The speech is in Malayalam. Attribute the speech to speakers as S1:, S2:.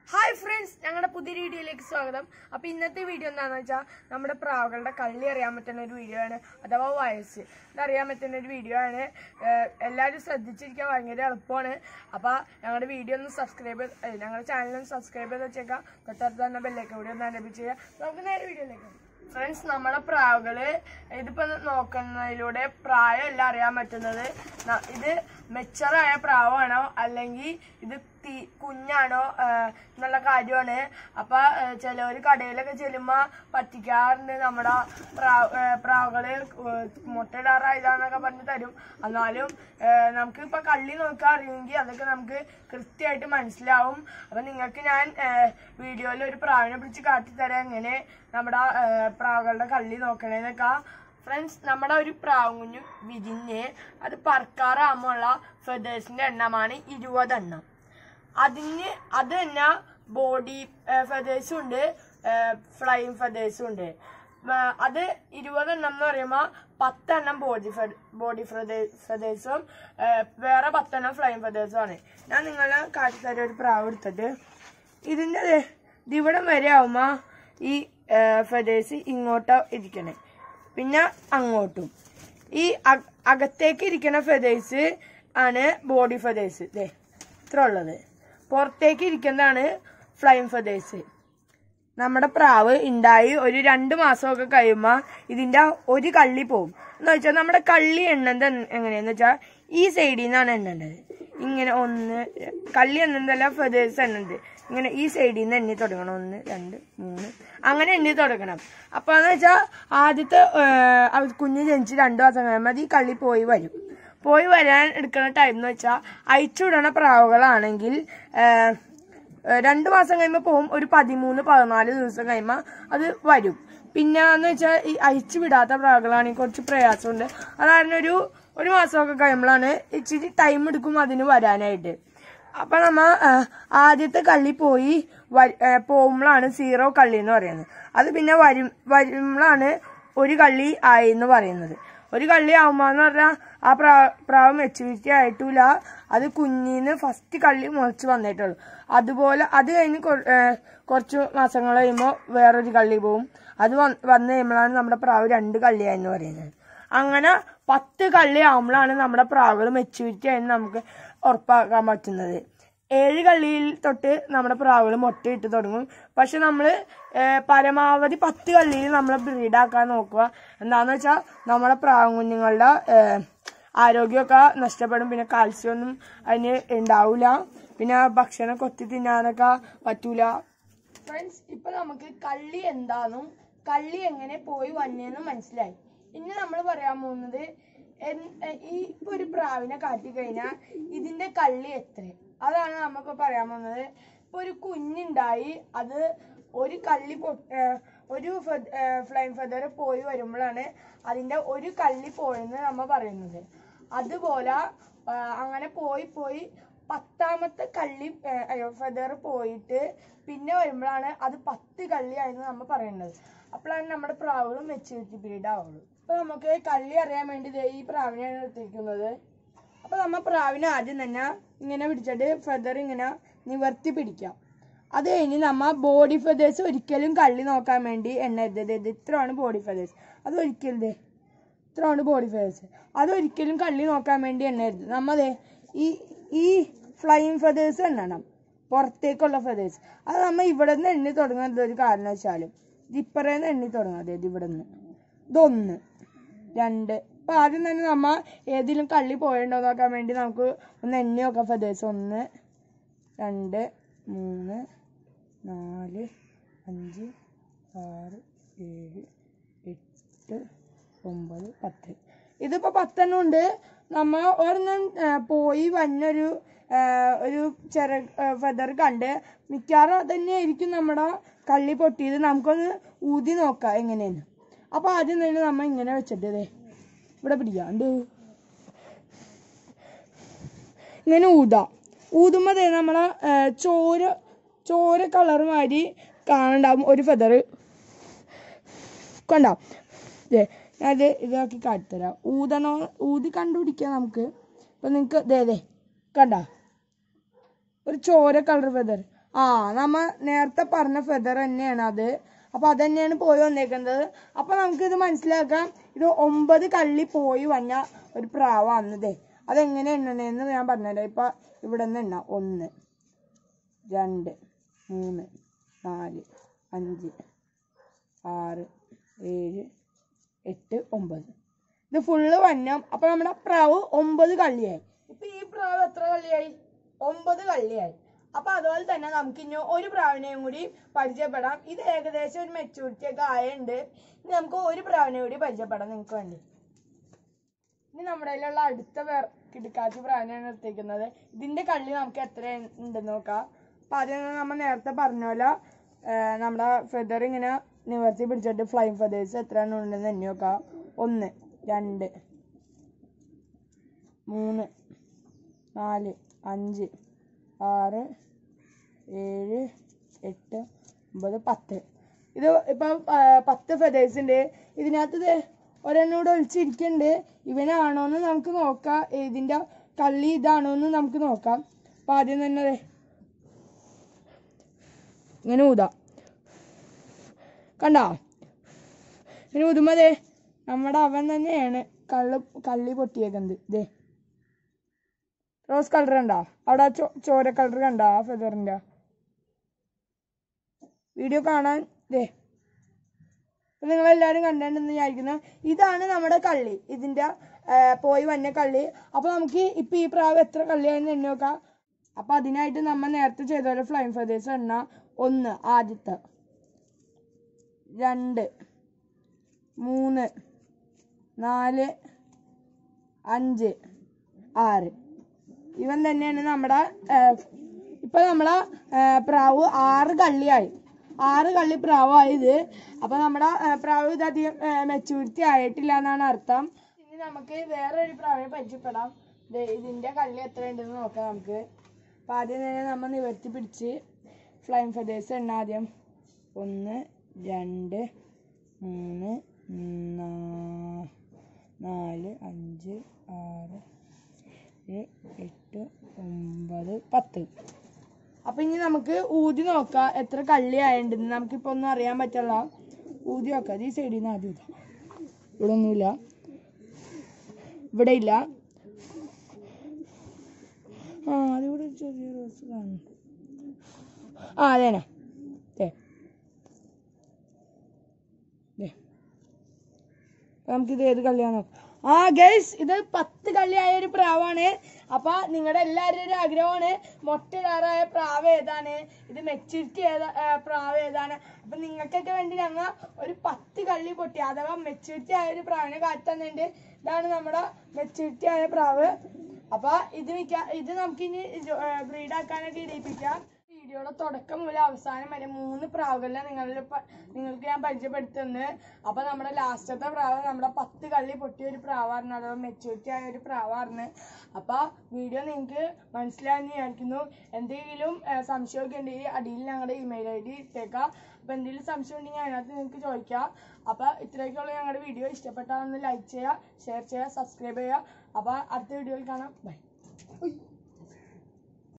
S1: ഹായ് ഫ്രണ്ട്സ് ഞങ്ങളുടെ പുതിയ വീഡിയോയിലേക്ക് സ്വാഗതം അപ്പൊ ഇന്നത്തെ വീഡിയോ എന്താണെന്ന് വെച്ചാൽ നമ്മുടെ പ്രാവുകളുടെ കള്ളി അറിയാൻ പറ്റുന്ന ഒരു വീഡിയോ ആണ് അഥവാ വയസ്സ് ഇതറിയാൻ പറ്റുന്ന ഒരു വീഡിയോ ആണ് ഏഹ് എല്ലാവരും ശ്രദ്ധിച്ചിരിക്കാൻ ഭയങ്കര എളുപ്പമാണ് അപ്പൊ ഞങ്ങളുടെ വീഡിയോ ഒന്ന് സബ്സ്ക്രൈബ് ഞങ്ങളുടെ ചാനൽ ഒന്ന് സബ്സ്ക്രൈബ് ചെയ്ത് വെച്ചേക്കാം തൊട്ടടുത്ത് തന്നെ ബെല്ലേക്ക് കൂടി ഒന്ന് ലഭിച്ചുക നമുക്ക് നേരെ വീഡിയോയിലേക്ക് ഫ്രണ്ട്സ് നമ്മുടെ പ്രാവുകള് ഇതിപ്പോ നോക്കുന്നതിലൂടെ പ്രായമല്ല അറിയാൻ പറ്റുന്നത് ന- ഇത് മെച്ചറായ പ്രാവാണോ അല്ലെങ്കിൽ ഇത് തീ കുഞ്ഞാണോ ആ, എന്നുള്ള കാര്യമാണ് അപ്പൊ ചിലവർ കടയിലൊക്കെ ചെല്ലുമ്പോ പറ്റിക്കാറുണ്ട് നമ്മുടെ പ്രാവ് ആ, പ്രാവുകള് മുട്ടയിടാറായതാന്നൊക്കെ പറഞ്ഞ് തരും എന്നാലും ആ, നമുക്ക് ഇപ്പൊ കള്ളി നോക്കാൻ അറിയുമെങ്കിൽ അതൊക്കെ നമുക്ക് കൃത്യമായിട്ട് മനസ്സിലാവും അപ്പൊ നിങ്ങൾക്ക് ഞാൻ വീഡിയോയിൽ ഒരു പ്രാവിനെ പിടിച്ച് കാട്ടിത്തരാം എങ്ങനെ നമ്മുടെ ആ, പ്രാവുകളുടെ കള്ളി നോക്കണേന്നൊക്കെ ഫ്രണ്ട്സ് നമ്മുടെ ഒരു പ്രാവും കുഞ്ഞു വിരിഞ്ഞ് അത് പറക്കാറാകുമ്പോഴുള്ള ഫെതേഴ്സിന്റെ എണ്ണമാണ് ഇരുപതെണ്ണം അതിന് അത് തന്നെ ബോഡി ഫെതേഴ്സും ഉണ്ട് ഫ്ലൈങ് ഫെതേഴ്സും ഉണ്ട് ആ, അത് ഇരുപതെണ്ണം എന്ന് പറയുമ്പോൾ പത്തെണ്ണം ബോഡി ബോഡി ഫെതേഴ്സും വേറെ പത്തെണ്ണം ഫ്ലൈങ് ഫെതേഴ്സും ആണ് ഞാൻ നിങ്ങളെ കാട്ടിത്തരം ഒരു പ്രാവ് എടുത്തിട്ട് ഇതിൻ്റെ ദേ ഇതിവിടം വരെ ആവുമ്പോൾ ഈ ഫെതേഴ്സ് ഇങ്ങോട്ടാ ഇരിക്കണേ പിന്നെ അങ്ങോട്ടും ഈ അക- അകത്തേക്ക് ഇരിക്കുന്ന ഫെതേഴ്സ് ആണ് ബോഡി ഫെതേഴ്സ് ദേ ഇത്ര ഉള്ളത് പുറത്തേക്ക് ഇരിക്കുന്നതാണ് ഫ്ലൈങ് ഫെതേഴ്സ് നമ്മുടെ പ്രാവ് ഉണ്ടായി ഒരു രണ്ട് മാസമൊക്കെ കഴിയുമ്പോൾ ഇതിന്റെ ഒരു കള്ളി പോകും എന്ന് വെച്ചാൽ നമ്മുടെ കള്ളി എണ്ണത് എങ്ങനെയാന്ന് വെച്ചാൽ ഈ സൈഡിൽ നിന്നാണ് എണ്ണേണ്ടത് ഇങ്ങനെ ഒന്ന് കള്ളി എണ്ണതല്ല ഫെതേഴ്സ് എണ്ണത് ഇങ്ങനെ ഈ സൈഡിൽ നിന്ന് എണ്ണി തുടങ്ങണം ഒന്ന് രണ്ട് മൂന്ന് അങ്ങനെ എണ്ണി തുടങ്ങണം അപ്പൊ എന്ന് വെച്ചാൽ ആദ്യത്തെ ഏഹ്, അത് കുഞ്ഞ് ജനിച്ച് രണ്ടു മാസം കഴിയുമ്പോൾ അത് ഈ കള്ളി പോയി വരും പോയി വരാൻ എടുക്കുന്ന ടൈം എന്ന് വെച്ചാൽ അയച്ചുവിടണ പ്രാവുകളാണെങ്കിൽ ഏഹ്, ഏഹ് രണ്ട് മാസം കഴിയുമ്പോൾ പോകും ഒരു പതിമൂന്ന് പതിനാല് ദിവസം കഴിയുമ്പോൾ അത് വരും പിന്നെ എന്ന് വെച്ചാൽ ഈ അയച്ചു വിടാത്ത പ്രാവുകളാണെങ്കിൽ കുറച്ച് പ്രയാസമുണ്ട് അതായത് ഒരു ഒരു മാസമൊക്കെ കഴിയുമ്പോഴാണ് ഇച്ചിരി ടൈം എടുക്കും അതിന് വരാനായിട്ട് അപ്പൊ നമ്മ ഏഹ്, ആദ്യത്തെ കള്ളി പോയി വ- ഏഹ്, പോകുമ്പോഴാണ് സീറോ കള്ളി എന്ന് പറയുന്നത് അത് പിന്നെ വരും വരുമ്പോഴാണ് ഒരു കള്ളി ആയി എന്ന് പറയുന്നത് ഒരു കള്ളി ആവുമ്പോന്ന് പറഞ്ഞാൽ ആ പ്രാ പ്രാവ് മെച്ചൂരിറ്റി ആയിട്ടില്ല അത് കുഞ്ഞിന്ന് ഫസ്റ്റ് കള്ളി മുളച്ച് വന്നിട്ടുള്ളൂ അതുപോലെ അത് കഴിഞ്ഞ് കൊ- ഏഹ് കുറച്ച് മാസങ്ങൾ കഴിയുമ്പോൾ വേറൊരു കള്ളി പോവും അത് വന്ന് വന്ന് കഴിയുമ്പോഴാണ് നമ്മുടെ പ്രാവ് രണ്ട് കള്ളിയായെന്ന് പറയുന്നത് അങ്ങനെ പത്ത് കള്ളി ആവുമ്പോഴാണ് നമ്മുടെ പ്രാവുകൾ മെച്ചൂരിറ്റി ആയെന്ന് നമുക്ക് ഉറപ്പാക്കാൻ പറ്റുന്നത് ഏഴ് കള്ളിയിൽ തൊട്ട് നമ്മുടെ പ്രാവുകൾ മുട്ടയിട്ട് തുടങ്ങും പക്ഷെ നമ്മൾ പരമാവധി പത്ത് കള്ളിയിൽ നമ്മൾ ബ്രീഡാക്കാൻ നോക്കുക എന്താന്ന് വെച്ചാൽ നമ്മുടെ പ്രാവും കുഞ്ഞുങ്ങളുടെ ഏഹ്, ആരോഗ്യമൊക്കെ നഷ്ടപ്പെടും പിന്നെ കാൽസ്യം ഒന്നും അതിന് ഉണ്ടാവില്ല പിന്നെ ഭക്ഷണം കൊത്തി തിന്നാനൊക്കെ പറ്റൂല ഫ്രണ്ട്സ് ഇപ്പൊ നമുക്ക് കള്ളി എന്താന്നും കള്ളി എങ്ങനെ പോയി വന്നേന്നും മനസ്സിലായി ഇനി നമ്മൾ പറയാൻ പോകുന്നത് എൻ- എ- ഈ ഇപ്പൊ ഒരു പ്രാവിനെ കാട്ടി കഴിഞ്ഞാൽ ഇതിന്റെ കള്ളി എത്ര അതാണ് നമുക്ക് പറയാൻ പോകുന്നത് ഇപ്പൊ ഒരു കുഞ്ഞുണ്ടായി അത് ഒരു കള്ളി പൊ- ഏഹ് ഒരു ഫ്ലൈം ഫെദർ പോയി വരുമ്പോഴാണ് അതിന്റെ ഒരു കള്ളി പോയെന്ന് നമ്മൾ പറയുന്നത് അതുപോലെ ആ, അങ്ങനെ പോയി പോയി പത്താമത്തെ കള്ളി ഏഹ്, അയ്യോ ഫെദർ പോയിട്ട് പിന്നെ വരുമ്പോഴാണ് അത് പത്ത് കള്ളിയായെന്ന് നമ്മൾ പറയുന്നത് അപ്പോഴാണ് നമ്മുടെ പ്രാവുകൾ മെച്ചൂരിറ്റി പീരീഡ് ആവുള്ളൂ അപ്പൊ നമുക്ക് കള്ളി അറിയാൻ വേണ്ടി ദേ ഈ പ്രാവിനെയാണ് എടുത്തിരിക്കുന്നത് അപ്പൊ നമ്മ പ്രാവിനെ ആദ്യം തന്നെ ഇങ്ങനെ പിടിച്ചിട്ട് ഫെദർ ഇങ്ങനെ നിവർത്തി പിടിക്കാം അത് കഴിഞ്ഞ് നമ്മ ബോഡി ഫെദേഴ്സ് ഒരിക്കലും കള്ളി നോക്കാൻ വേണ്ടി എണ്ണ ഇത് ഇത്രയാണ് ബോഡി ഫെദേഴ്സ് അത് ഒരിക്കലും ദേ ഇത്രയാണ് ബോഡി ഫെദേഴ്സ് അതൊരിക്കലും കള്ളി നോക്കാൻ വേണ്ടി എണ്ണരുത് നമ്മതേ ഈ ഈ ഫ്ലൈയിങ് ഫെദേഴ്സ് എണ്ണണം പുറത്തേക്കുള്ള ഫെദേഴ്സ് അത് നമ്മ ഇവിടെ നിന്ന് എണ്ണി തുടങ്ങുന്നത് ഒരു കാരണവശാലും ജിപ്പറേന്ന് എണ്ണി തുടങ്ങാതെ ഇത് ഇവിടെ നിന്ന് ഇതൊന്ന് രണ്ട് അപ്പൊ ആദ്യം തന്നെ നമ്മ ഏതിലും കള്ളി പോയിട്ടുണ്ടോ നോക്കാൻ വേണ്ടി നമുക്ക് ഒന്ന് എണ്ണി നോക്കാം ഫെദേഴ്സ് ഒന്ന് രണ്ട് മൂന്ന് നാല് അഞ്ച് ആറ് ഏഴ് എട്ട് ഒമ്പത് പത്ത് ഇതിപ്പോ പത്തെണ്ണം ഉണ്ട് നമ്മ ഒരെണ്ണം ആ, പോയി വന്നൊരു ആ, ഒരു ചെറ ഫെദർ കണ്ട് മിക്കവാറും അത് തന്നെയായിരിക്കും നമ്മുടെ കള്ളി പൊട്ടിയത് നമുക്കൊന്ന് ഊതി നോക്കാം എങ്ങനെയെന്ന് അപ്പൊ ആദ്യം തന്നെ നമ്മ ഇങ്ങനെ വെച്ചിട്ട് ദേ ഇവിടെ പിടിക്കാണ്ട് ഇങ്ങനെ ഊതാം ഊതുമ്പോ ദേ നമ്മളെ ആ, ചോര ചോര കളർ മാതിരി കാണണ്ടാവും ഒരു ഫെദർ കണ്ടോ ദേ ഞാനത് ഇതാക്കി കാട്ടിത്തരാം ഊതണോ ഊതി കണ്ടുപിടിക്കാം നമുക്ക് ഇപ്പൊ നിങ്ങക്ക് ദേ ദേ കണ്ട ഒരു ചോര കളർ ഫെദർ ആ നമ്മ നേരത്തെ പറഞ്ഞ ഫെദർ തന്നെയാണ് അത് അപ്പൊ അത് തന്നെയാണ് പോയി വന്നേക്കുന്നത് അപ്പൊ നമുക്ക് ഇത് മനസ്സിലാക്കാം ഇത് ഒമ്പത് കള്ളി പോയി വന്ന ഒരു പ്രാവാന്നതേ അതെങ്ങനെ എണ്ണണേന്ന് ഞാൻ പറഞ്ഞുതരാം ഇപ്പൊ ഇവിടെ നിന്ന് എണ്ണ ഒന്ന് രണ്ട് മൂന്ന് നാല് അഞ്ച് ആറ് ഏഴ് എട്ട് ഒമ്പത് ഇത് ഫുള്ള് വന്നം അപ്പൊ നമ്മുടെ പ്രാവ് ഒമ്പത് കള്ളിയായി ഇപ്പൊ ഈ പ്രാവ് എത്ര കള്ളിയായി ഒമ്പത് കള്ളിയായി അപ്പൊ അതുപോലെ തന്നെ നമുക്ക് ഇനി ഒരു പ്രാവിനെയും കൂടി പരിചയപ്പെടാം ഇത് ഏകദേശം ഒരു മെച്ചൂരിറ്റി ഒക്കെ ആയുണ്ട് ഇനി നമുക്ക് ഒരു പ്രാവിനെ കൂടി പരിചയപ്പെടാം നിങ്ങൾക്ക് വേണ്ടി ഇനി നമ്മുടെ കയ്യിലുള്ള അടുത്ത വേർ കിടക്കാച്ചി പ്രാവിനെയാണ് എടുത്തേക്കുന്നത് ഇതിന്റെ കള്ളി നമുക്ക് എത്ര ഉണ്ടെന്ന് നോക്കാം അപ്പൊ ആദ്യം നമ്മൾ നേരത്തെ പറഞ്ഞ പോലെ ആ, നമ്മുടെ ഫെദർ ഇങ്ങനെ നിവർത്തി പിടിച്ചിട്ട് ഫ്ലൈങ് ഫെദേഴ്സ് എത്രയാണ് ഉണ്ടെന്ന് എണ്ണി നോക്കാം ഒന്ന് രണ്ട് മൂന്ന് നാല് അഞ്ച് ആറ് ഏഴ് എട്ട് ഒമ്പത് പത്ത് ഇത് ഇപ്പം ആ, പത്ത് ഫെദേഴ്സ് ഉണ്ട് ഇതിനകത്ത് ദേ ഒരെണ്ണം കൂടെ ഒളിച്ചിരിക്കുന്നുണ്ട് ഇവനാണോന്ന് നമുക്ക് നോക്കാം ഇതിന്റെ കള്ളി ഇതാണോന്ന് നമുക്ക് നോക്കാം അപ്പൊ ആദ്യം തന്നെ ദേ ഇങ്ങനെ ഊതാം കണ്ടോ ഇങ്ങനെ ഊതുമ്പോ ദേ നമ്മുടെ അവൻ തന്നെയാണ് കള്ള് കള്ളി പൊട്ടിയേക്കുന്നത് ദേ റോസ് കളർ കണ്ടോ അവിടെ ആ ചോ- ചോര കളർ കണ്ടോ ആ ഫെദറിന്റെ വീഡിയോ കാണാൻ ദേ നിങ്ങൾ എല്ലാവരും കണ്ടിട്ടുണ്ടെന്ന് വിചാരിക്കുന്നു ഇതാണ് നമ്മുടെ കള്ളി ഇതിന്റെ ആ, പോയി വന്ന കള്ളി അപ്പൊ നമുക്ക് ഇപ്പൊ ഈ പ്രാവ് എത്ര കള്ളിയാണെന്ന് എണ്ണി നോക്കാം അപ്പൊ അതിനായിട്ട് നമ്മൾ നേരത്തെ ചെയ്ത പോലെ ഫ്ലൈം ഫെദേഴ്സ് എണ്ണ ഒന്ന് ആദ്യത്തെ രണ്ട് മൂന്ന് നാല് അഞ്ച് ആറ് ഇവൻ തന്നെയാണ് നമ്മുടെ ഏഹ്, ഇപ്പൊ നമ്മളെ ഏഹ്, പ്രാവ് ആറ് കള്ളിയായി ആറ് കള്ളി പ്രാവായത് അപ്പൊ നമ്മുടെ ഏഹ്, പ്രാവ് ഇത് അധികം മെച്ചൂരിറ്റി ആയിട്ടില്ല എന്നാണ് അർത്ഥം ഇനി നമുക്ക് വേറെ ഒരു പ്രാവിനെ പരിചയപ്പെടാം ദേ ഇതിന്റെ കള്ളി എത്ര ഉണ്ടെന്ന് നോക്കാം നമുക്ക് അപ്പൊ ആദ്യം തന്നെ നമ്മൾ നിവർത്തി പിടിച്ച് ഫ്ലൈം ഫെദേഴ്സ് എണ്ണ ആദ്യം ഒന്ന് രണ്ട് മൂന്ന് നാ- നാല് അഞ്ച് ആറ് ഏഴ് എട്ട് ഒമ്പത് പത്ത് അപ്പൊ ഇനി നമുക്ക് ഊതി നോക്കാം എത്ര കള്ളി ആയിട്ടുണ്ടെന്ന് നമുക്കിപ്പോ ഒന്നും അറിയാൻ പറ്റില്ല ഊതി നോക്കാം ഈ സൈഡിൽ നിന്ന് ആദ്യം ഊതാം ഇവിടെ ഒന്നുമില്ല ഇവിടെ ഇല്ല ആ അതിവിടെ ഒരു ചെറിയ റോസ് കാണുന്നു ആ അതേനാ ദേ ദേ അപ്പൊ നമുക്കിത് ഏത് കള്ളിയാന്ന് നോക്കാം ആ ഗൈസ് ഇത് പത്ത് കള്ളിയായ ഒരു പ്രാവാണ് അപ്പൊ നിങ്ങളുടെ എല്ലാവരുടെ ഒരു ആഗ്രഹമാണ് മൊട്ടിടാറായ പ്രാവ് ഏതാണ് ഇത് മെച്ചൂരിറ്റി ഏതാ ഏ, പ്രാവ് ഏതാണ് അപ്പൊ നിങ്ങൾക്കൊക്കെ വേണ്ടി ഞങ്ങൾ ഒരു പത്ത് കള്ളി പൊട്ടി അഥവാ മെച്ചൂരിറ്റി ആയ ഒരു പ്രാവിനെ കാട്ടി തന്നിട്ടുണ്ട് ഇതാണ് നമ്മുടെ മെച്ചൂരിറ്റി ആയ പ്രാവ് അപ്പൊ ഇത് മിക്ക ഇത് നമുക്കിനി ബ്രീഡ് ആക്കാനൊക്കെ ഇടിപ്പിക്കാം വീഡിയോയുടെ തുടക്കം മുതൽ അവസാനം വരെ മൂന്ന് പ്രാവുകളിലെ നിങ്ങളിൽ പ- നിങ്ങൾക്ക് ഞാൻ പരിചയപ്പെടുത്തുന്നത് അപ്പൊ നമ്മുടെ ലാസ്റ്റത്തെ പ്രാവ് നമ്മുടെ പത്ത് കള്ളി പൊട്ടിയ ഒരു പ്രാവായിരുന്നു അഥവാ മെച്ചൂരിറ്റി ആയ ഒരു പ്രാവായിരുന്നു അപ്പൊ വീഡിയോ നിങ്ങൾക്ക് മനസ്സിലായെന്ന് വിചാരിക്കുന്നു എന്തെങ്കിലും ഏഹ്, സംശയമൊക്കെ ഉണ്ടെങ്കിൽ അടിയിൽ ഞങ്ങളുടെ ഇമെയിൽ ഐ ഡി ഇട്ടേക്കാം അപ്പൊ എന്തെങ്കിലും സംശയം ഉണ്ടെങ്കിൽ അതിനകത്ത് നിങ്ങൾക്ക് ചോദിക്കാം അപ്പൊ ഇത്രയൊക്കെയുള്ള ഞങ്ങളുടെ വീഡിയോ ഇഷ്ടപ്പെട്ടാൽ ഒന്ന് ലൈക്ക് ചെയ്യുക ഷെയർ ചെയ്യുക സബ്സ്ക്രൈബ് ചെയ്യുക അപ്പൊ അടുത്ത വീഡിയോയിൽ കാണാം ബൈ